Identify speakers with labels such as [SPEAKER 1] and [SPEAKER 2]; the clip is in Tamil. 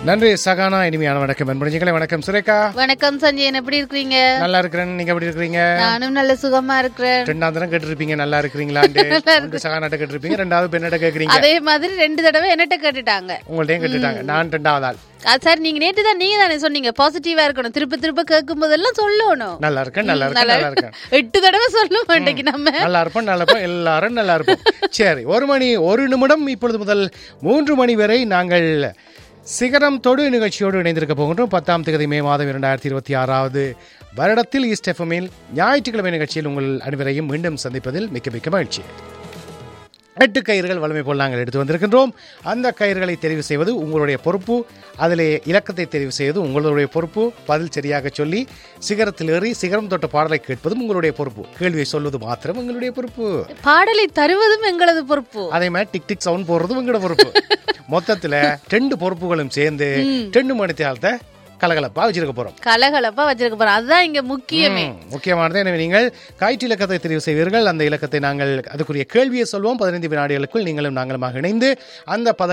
[SPEAKER 1] நன்றி சகானா இனிமையான வணக்கம் அன்புஞ்சிங்களே வணக்கம் சுரேகா
[SPEAKER 2] வணக்கம் சஞ்சயன் எப்படி இருக்கிறீங்க
[SPEAKER 1] நல்லா இருக்கிறேன் நீங்க எப்படி இருக்கிறீங்க
[SPEAKER 2] நானும் நல்ல சுகமா இருக்கிறேன்
[SPEAKER 1] ரெண்டாவது தரம் கேட்டிருப்பீங்க நல்லா இருக்கிறீங்களான்னு ஒன்று சகானாட்ட கேட்டிருப்பீங்க ரெண்டாவது பெண்ணாட்ட கேட்குறீங்க
[SPEAKER 2] அதே மாதிரி ரெண்டு தடவை என்னட்ட கேட்டுட்டாங்க
[SPEAKER 1] உங்கள்ட்டையும் கேட்டுட்டாங்க நான் ரெண்டாவது ஆள்
[SPEAKER 2] அது சார் நீங்க நேற்று தான் நீங்க தானே சொன்னீங்க பாசிட்டிவா இருக்கணும் திருப்ப திருப்ப கேட்கும் போதெல்லாம் சொல்லணும்
[SPEAKER 1] நல்லா இருக்கேன் நல்லா இருக்கேன் நல்லா இருக்கேன்
[SPEAKER 2] எட்டு தடவை சொல்ல மாட்டேங்க நம்ம
[SPEAKER 1] நல்லா இருப்போம் நல்லா இருப்போம் எல்லாரும் நல்லா இருப்போம் சரி ஒரு மணி ஒரு நிமிடம் இப்பொழுது முதல் மூன்று மணி வரை நாங்கள் சிகரம் தொடு நிகழ்ச்சியோடு இணைந்திருக்க போகின்றோம் பத்தாம் தேதி மே மாதம் இரண்டாயிரத்தி இருபத்தி ஆறாவது வருடத்தில் ஈஸ்ட் எஃப்எம்மில் ஞாயிற்றுக்கிழமை நிகழ்ச்சியில் உங்கள் அனைவரையும் மீண்டும் சந்திப்பதில் மிக்க மிக்க மகிழ்ச்சி எட்டு கயிறுகள் வலிமை போல் நாங்கள் எடுத்து வந்திருக்கின்றோம் அந்த கயிறுகளை தெரிவு செய்வது உங்களுடைய பொறுப்பு அதிலே இலக்கத்தை தெரிவு செய்வது உங்களுடைய பொறுப்பு பதில் சரியாக சொல்லி சிகரத்தில் ஏறி சிகரம் தொட்ட பாடலை கேட்பதும் உங்களுடைய பொறுப்பு கேள்வியை சொல்வது மாத்திரம் உங்களுடைய பொறுப்பு
[SPEAKER 2] பாடலை தருவதும் எங்களது பொறுப்பு
[SPEAKER 1] அதே மாதிரி டிக் டிக் சவுண்ட் போடுறதும் உங்களோட பொறுப்பு மொத்தத்துல ரெண்டு பொறுப்புகளும் சேர்ந்து ரெண்டு மணி தேலத்தை கலகலப்பா வச்சிருக்க போறோம்
[SPEAKER 2] கலகலப்பா வச்சிருக்க போறோம் அதுதான் இங்க முக்கியமே
[SPEAKER 1] ம், முக்கியமானது எனவே நீங்கள் காய்ச்சி இலக்கத்தை தெரிவு செய்வீர்கள் அந்த இலக்கத்தை நாங்கள் அதுக்குரிய கேள்வியை சொல்வோம் பதினைந்து வினாடிகளுக்குள் நீங்களும் நாங்களுமாக இணைந்து அந்த பத